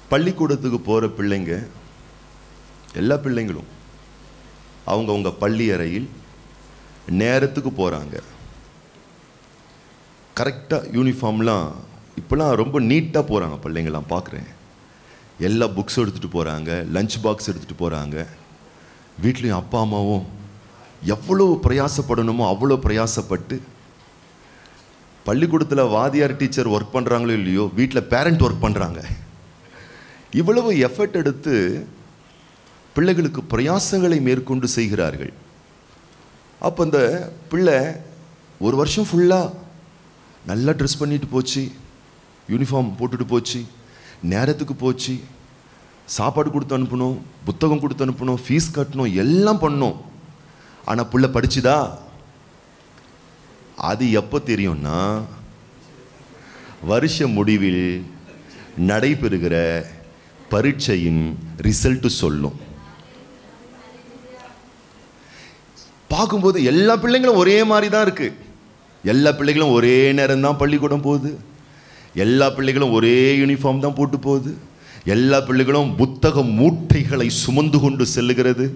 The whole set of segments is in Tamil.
பள்ளிக்கூடத்துக்கு போகிற பிள்ளைங்க எல்லா பிள்ளைங்களும் அவங்கவுங்க பள்ளி அறையில் நேரத்துக்கு போகிறாங்க கரெக்டாக யூனிஃபார்ம்லாம் இப்போலாம் ரொம்ப நீட்டாக போகிறாங்க பிள்ளைங்கள்லாம் பார்க்குறேன் எல்லா புக்ஸும் எடுத்துகிட்டு போகிறாங்க லஞ்ச் பாக்ஸ் எடுத்துகிட்டு போகிறாங்க வீட்லேயும் அப்பா அம்மாவும் எவ்வளோ பிரயாசப்படணுமோ அவ்வளோ பிரயாசப்பட்டு பள்ளிக்கூடத்தில் வாதியார் டீச்சர் ஒர்க் பண்ணுறாங்களோ இல்லையோ வீட்டில் பேரண்ட் ஒர்க் பண்ணுறாங்க இவ்வளவு எஃபர்ட் எடுத்து பிள்ளைகளுக்கு பிரயாசங்களை மேற்கொண்டு செய்கிறார்கள் அப்போ இந்த பிள்ளை ஒரு வருஷம் ஃபுல்லாக நல்லா ட்ரெஸ் பண்ணிட்டு போச்சு யூனிஃபார்ம் போட்டுட்டு போச்சு நேரத்துக்கு போச்சு சாப்பாடு கொடுத்து அனுப்பணும் புத்தகம் கொடுத்து அனுப்பணும் ஃபீஸ் கட்டணும் எல்லாம் பண்ணோம் ஆனால் பிள்ளை படிச்சுதா அது எப்போ தெரியும்னா வருஷ முடிவில் நடைபெறுகிற பரீட்சையின் ரிசல்ட் சொல்லும் பார்க்கும்போது எல்லா பிள்ளைங்களும் ஒரே மாதிரி தான் இருக்கு எல்லா பிள்ளைகளும் ஒரே நேரம் தான் பள்ளிக்கூடம் போகுது எல்லா பிள்ளைகளும் ஒரே யூனிஃபார்ம் தான் போட்டு போகுது எல்லா பிள்ளைகளும் புத்தக மூட்டைகளை சுமந்து கொண்டு செல்லுகிறது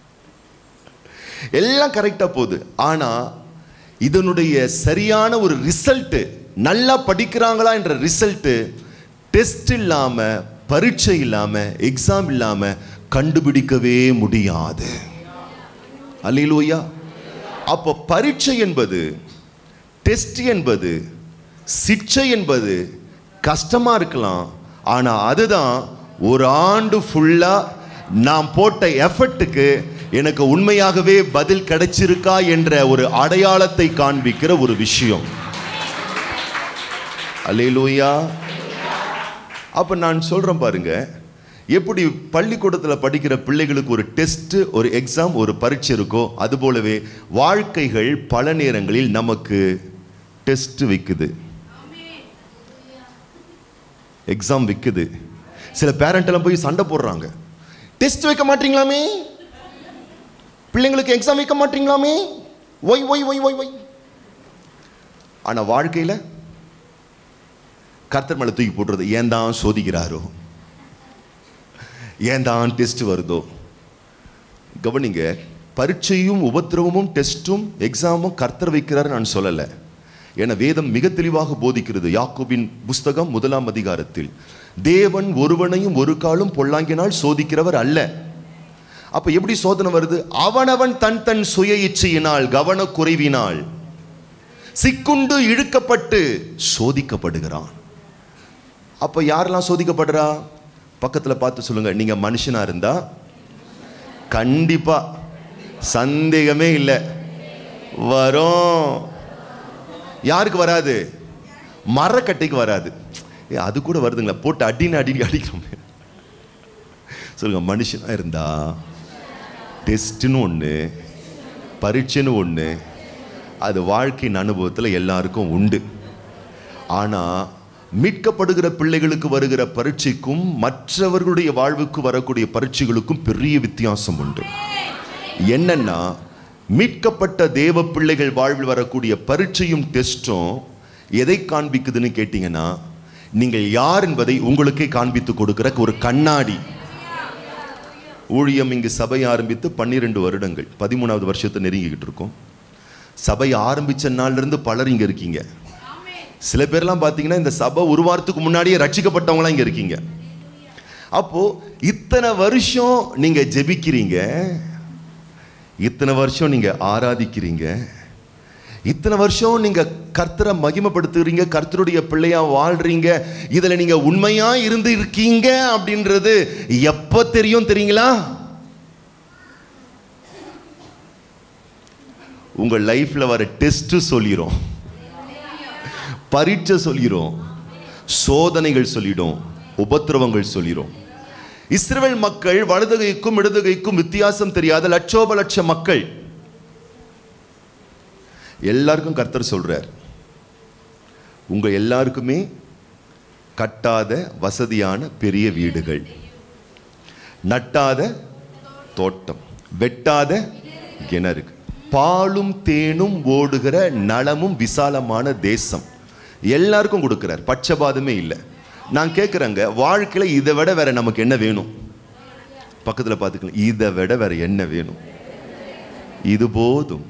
எல்லாம் கரெக்டாக போகுது ஆனால் இதனுடைய சரியான ஒரு ரிசல்ட்டு நல்லா படிக்கிறாங்களா என்ற ரிசல்ட்டு டெஸ்ட் இல்லாமல் பரீட்சை இல்லாமல் எக்ஸாம் இல்லாமல் கண்டுபிடிக்கவே முடியாது அல்லையிலூயா அப்போ பரீட்சை என்பது டெஸ்ட் என்பது சிக்ஷை என்பது கஷ்டமாக இருக்கலாம் ஆனால் அதுதான் ஒரு ஆண்டு ஃபுல்லாக நாம் போட்ட எஃபர்ட்டுக்கு எனக்கு உண்மையாகவே பதில் கிடைச்சிருக்கா என்ற ஒரு அடையாளத்தை காண்பிக்கிற ஒரு விஷயம் அல்லேலூயா அப்போ நான் சொல்கிறேன் பாருங்க எப்படி பள்ளிக்கூடத்தில் படிக்கிற பிள்ளைகளுக்கு ஒரு டெஸ்ட் ஒரு எக்ஸாம் ஒரு பரீட்சை இருக்கோ அதுபோலவே வாழ்க்கைகள் பல நேரங்களில் நமக்கு டெஸ்ட் வைக்குது எக்ஸாம் வைக்குது சில பேரண்ட் எல்லாம் போய் சண்டை போடுறாங்க டெஸ்ட் வைக்க மாட்டீங்களாமே பிள்ளைங்களுக்கு எக்ஸாம் வைக்க மாட்டீங்களாமே why why why why why ஆனால் வாழ்க்கையில் கர்த்தர் மேலே தூக்கி போட்டுறது ஏன் தான் சோதிக்கிறாரோ ஏன் தான் டெஸ்ட் வருதோ கவனிங்க பரீட்சையும் உபத்திரவமும் டெஸ்ட்டும் எக்ஸாமும் கர்த்தர் வைக்கிறாரு நான் சொல்லலை என வேதம் மிக தெளிவாக போதிக்கிறது யாக்கோபின் புஸ்தகம் முதலாம் அதிகாரத்தில் தேவன் ஒருவனையும் ஒரு காலும் பொல்லாங்கினால் சோதிக்கிறவர் அல்ல அப்ப எப்படி சோதனை வருது அவனவன் தன் தன் சுய இச்சையினால் கவனக்குறைவினால் சிக்குண்டு இழுக்கப்பட்டு சோதிக்கப்படுகிறான் அப்ப யாரெல்லாம் சோதிக்கப்படுறா பக்கத்துல பார்த்து சொல்லுங்க நீங்க மனுஷனா இருந்தா கண்டிப்பா சந்தேகமே இல்லை வரும் யாருக்கு வராது மரக்கட்டைக்கு வராது ஏ அது கூட வருதுங்களா போட்டு அடின்னு அடி அடிக்கிறோமே சொல்லுங்க மனுஷனா இருந்தா டெஸ்ட்னு ஒன்று பரீட்சைன்னு ஒன்று அது வாழ்க்கையின் அனுபவத்தில் எல்லாருக்கும் உண்டு ஆனால் மீட்கப்படுகிற பிள்ளைகளுக்கு வருகிற பரீட்சைக்கும் மற்றவர்களுடைய வாழ்வுக்கு வரக்கூடிய பரீட்சைகளுக்கும் பெரிய வித்தியாசம் உண்டு என்னன்னா மீட்கப்பட்ட தேவ பிள்ளைகள் வாழ்வில் வரக்கூடிய பரீட்சையும் டெஸ்ட்டும் எதை காண்பிக்குதுன்னு கேட்டிங்கன்னா நீங்கள் யார் என்பதை உங்களுக்கே காண்பித்து கொடுக்கிற ஒரு கண்ணாடி ஊழியம் இங்கு சபை ஆரம்பித்து பன்னிரெண்டு வருடங்கள் பதிமூணாவது வருஷத்தை நெருங்கிக்கிட்டு இருக்கோம் சபை ஆரம்பிச்ச நாள்ல இருந்து பலர் இங்க இருக்கீங்க சில பேர்லாம் பார்த்தீங்கன்னா இந்த சபை உருவாரத்துக்கு முன்னாடியே ரட்சிக்கப்பட்டவங்களாம் இங்க இருக்கீங்க அப்போ இத்தனை வருஷம் நீங்க ஜெபிக்கிறீங்க இத்தனை வருஷம் நீங்க ஆராதிக்கிறீங்க இத்தனை வருஷம் நீங்க கர்த்தரை மகிமைப்படுத்துறீங்க கர்த்தருடைய பிள்ளையா வாழ்றீங்க இதுல நீங்க உண்மையா இருந்து இருக்கீங்க அப்படின்றது எப்ப தெரியும் தெரியுங்களா உங்க லைஃப்ல வர டெஸ்ட் சொல்லிரும் பரீட்சை சொல்லிரும் சோதனைகள் சொல்லிடும் உபத்திரவங்கள் சொல்லிடும் இஸ்ரவேல் மக்கள் வலதுகைக்கும் இடதுகைக்கும் வித்தியாசம் தெரியாத லட்சோப லட்ச மக்கள் எல்லாருக்கும் கர்த்தர் சொல்றார் உங்க எல்லாருக்குமே கட்டாத வசதியான பெரிய வீடுகள் நட்டாத தோட்டம் வெட்டாத கிணறு பாலும் தேனும் ஓடுகிற நலமும் விசாலமான தேசம் எல்லாருக்கும் கொடுக்கிறார் பட்சபாதமே இல்லை நான் கேட்குறேங்க வாழ்க்கையில் இதை விட வேற நமக்கு என்ன வேணும் பக்கத்தில் பார்த்துக்கலாம் இதை விட வேற என்ன வேணும் இது போதும்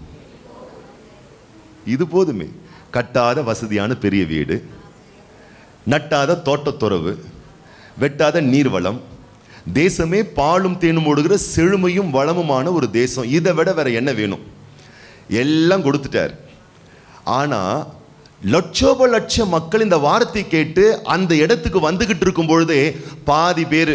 இது போதுமே கட்டாத வசதியான பெரிய வீடு நட்டாத தோட்டத்துறவு வெட்டாத நீர்வளம் தேசமே பாலும் தேனும் ஓடுகிற செழுமையும் வளமுமான ஒரு தேசம் இதை விட வேற என்ன வேணும் எல்லாம் கொடுத்துட்டார் ஆனா லட்சோப லட்ச மக்கள் இந்த வார்த்தை கேட்டு அந்த இடத்துக்கு வந்துகிட்டு இருக்கும் பொழுதே பாதி பேர்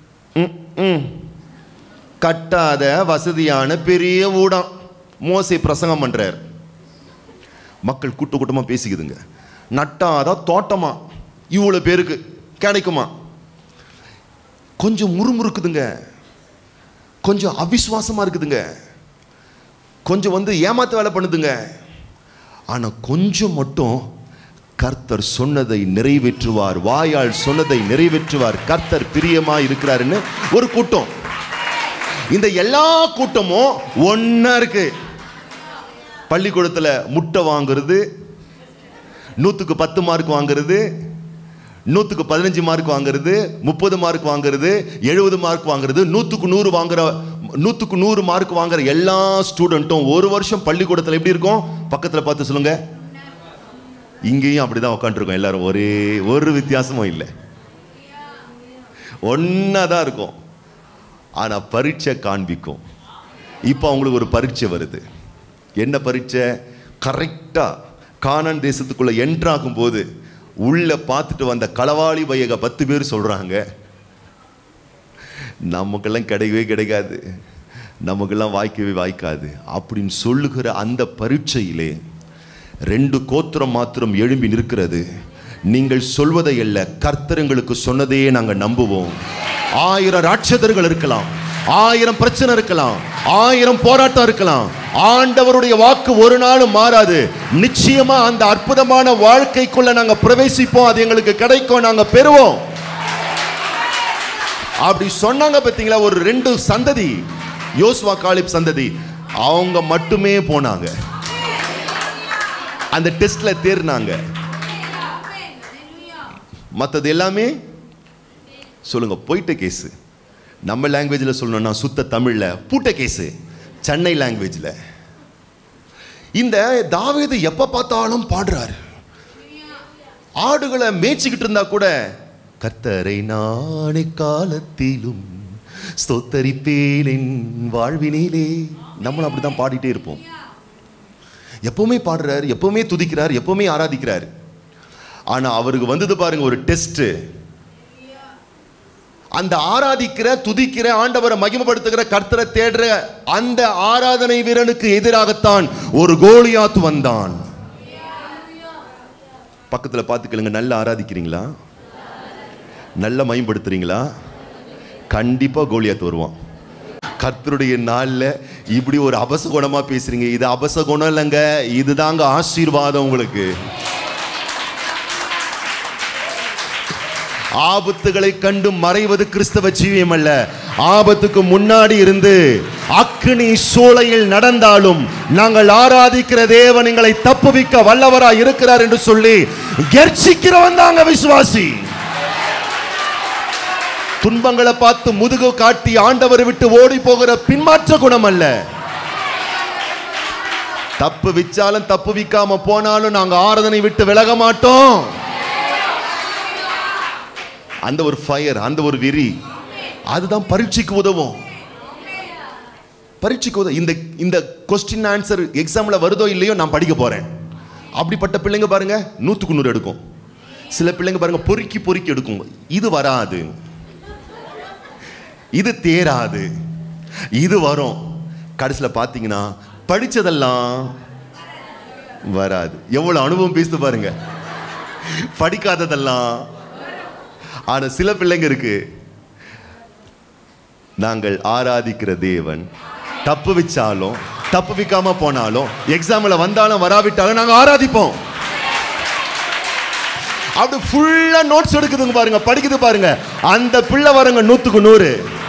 கட்டாத வசதியான பெரிய ஊடம் மோசை பிரசங்கம் பண்றார் மக்கள் கூட்ட கூட்டமா பேசிக்குதுங்க நட்டாத தோட்டமா இவ்வளவு பேருக்கு கிடைக்குமா கொஞ்சம் முறுமுறுக்குதுங்க கொஞ்சம் அவிசுவாசமா இருக்குதுங்க கொஞ்சம் வந்து ஏமாத்து வேலை பண்ணுதுங்க ஆனா கொஞ்சம் மட்டும் கர்த்தர் சொன்னதை நிறைவேற்றுவார் வாயால் சொன்னதை நிறைவேற்றுவார் கர்த்தர் பிரியமா இருக்கிறாருன்னு ஒரு கூட்டம் இந்த எல்லா கூட்டமும் ஒண்ணா இருக்கு பள்ளிக்கூடத்துல முட்டை வாங்குறது நூற்றுக்கு பத்து மார்க் வாங்குறது நூற்றுக்கு பதினஞ்சு மார்க் வாங்குறது முப்பது மார்க் வாங்குறது எழுபது மார்க் வாங்குறது நூற்றுக்கு நூறு வாங்குற நூற்றுக்கு நூறு மார்க் வாங்குற எல்லா ஸ்டூடெண்ட்டும் ஒரு வருஷம் பள்ளிக்கூடத்தில் எப்படி இருக்கும் பக்கத்தில் பார்த்து சொல்லுங்க இங்கேயும் அப்படிதான் உட்காந்துருக்கோம் எல்லாரும் ஒரே ஒரு வித்தியாசமும் இல்லை ஒன்றா தான் இருக்கும் ஆனால் பரீட்சை காண்பிக்கும் இப்போ அவங்களுக்கு ஒரு பரீட்சை வருது என்ன பரீட்சை கரெக்டாக கானான் தேசத்துக்குள்ள என்ட்ராகும் போது உள்ள பார்த்துட்டு வந்த களவாளி பையக பத்து பேர் சொல்றாங்க நமக்கெல்லாம் கிடைக்கவே கிடைக்காது நமக்கெல்லாம் வாய்க்கவே வாய்க்காது அப்படின்னு சொல்லுகிற அந்த பரீட்சையிலே ரெண்டு கோத்திரம் மாத்திரம் எழும்பி நிற்கிறது நீங்கள் சொல்வதை அல்ல கர்த்தருங்களுக்கு சொன்னதையே நாங்கள் நம்புவோம் ஆயிரம் ராட்சதர்கள் இருக்கலாம் ஆயிரம் பிரச்சனை இருக்கலாம் ஆயிரம் போராட்டம் இருக்கலாம் ஆண்டவருடைய வாக்கு ஒரு நாளும் மாறாது நிச்சயமா அந்த அற்புதமான வாழ்க்கைக்குள்ள நாங்க பிரவேசிப்போம் அது எங்களுக்கு கிடைக்கும் நாங்க பெறுவோம் அப்படி சொன்னாங்க பார்த்தீங்களா ஒரு ரெண்டு சந்ததி யோசுவா காலிப் சந்ததி அவங்க மட்டுமே போனாங்க அந்த டெஸ்ட்ல தேர்னாங்க மற்றது எல்லாமே சொல்லுங்க போயிட்ட கேஸ் நம்ம லாங்குவேஜில் சொல்லணும்னா சுத்த தமிழில் பூட்ட கேஸு சென்னை லாங்குவேஜில் இந்த தாவீது எப்போ பார்த்தாலும் பாடுறாரு ஆடுகளை மேய்ச்சிக்கிட்டு இருந்தா கூட கர்த்தரை நானே காலத்திலும் ஸ்தோத்தரிப்பேன் என் வாழ்வினிலே நம்மளும் அப்படிதான் பாடிட்டே இருப்போம் எப்பவுமே பாடுறாரு எப்பவுமே துதிக்கிறார் எப்பவுமே ஆராதிக்கிறார் ஆனா அவருக்கு வந்தது பாருங்க ஒரு டெஸ்ட் அந்த ஆராதிக்கிற துதிக்கிற ஆண்டவரை மகிமைப்படுத்துகிற கர்த்தரை தேடுற அந்த ஆராதனை வீரனுக்கு எதிராகத்தான் ஒரு கோலியாத் வந்தான் பக்கத்துல பார்த்துக்கலுங்க நல்லா ஆராதிக்கிறீங்களா நல்லா மயம்படுத்துறீங்களா கண்டிப்பா கோலியாத் வருவான் கர்த்தருடைய நாள்ல இப்படி ஒரு அபசகுணமா பேசுறீங்க இது அபசகுணம் இல்லைங்க இதுதாங்க ஆசீர்வாதம் உங்களுக்கு ஆபத்துகளை கண்டு மறைவது கிறிஸ்தவ ஜீவியம் அல்ல ஆபத்துக்கு முன்னாடி இருந்து அக்னி சூளையில் நடந்தாலும் நாங்கள் ஆராதிக்கிற தேவன் எங்களை தப்புவிக்க வல்லவரா இருக்கிறார் என்று சொல்லி கெர்ச்சிக்கிறவன் தாங்க விசுவாசி துன்பங்களை பார்த்து முதுகு காட்டி ஆண்டவரை விட்டு ஓடி போகிற பின்மாற்ற குணம் அல்ல தப்பு விச்சாலும் தப்பு விக்காம போனாலும் நாங்க ஆராதனை விட்டு விலக மாட்டோம் அந்த ஒரு ஃபயர் அந்த ஒரு வெறி அதுதான் பரீட்சைக்கு உதவும் பரீட்சைக்கு உதவும் இந்த இந்த கொஸ்டின் ஆன்சர் எக்ஸாம்ல வருதோ இல்லையோ நான் படிக்க போறேன் அப்படிப்பட்ட பிள்ளைங்க பாருங்க நூத்துக்கு நூறு எடுக்கும் சில பிள்ளைங்க பாருங்க பொறுக்கி பொறுக்கி எடுக்கும் இது வராது இது தேராது இது வரும் கடைசியில் பார்த்தீங்கன்னா படிச்சதெல்லாம் வராது எவ்வளவு அனுபவம் பேசுது பாருங்க படிக்காததெல்லாம் ஆனா சில பிள்ளைங்க இருக்கு நாங்கள் ஆராதிக்கிற தேவன் தப்பு வச்சாலும் தப்பு வைக்காம போனாலும் எக்ஸாம்ல வந்தாலும் வராவிட்டாலும் நாங்க ஆராதிப்போம் அப்படி ஃபுல்லா நோட்ஸ் எடுக்குதுங்க பாருங்க படிக்குது பாருங்க அந்த பிள்ளை வரங்க நூத்துக்கு நூறு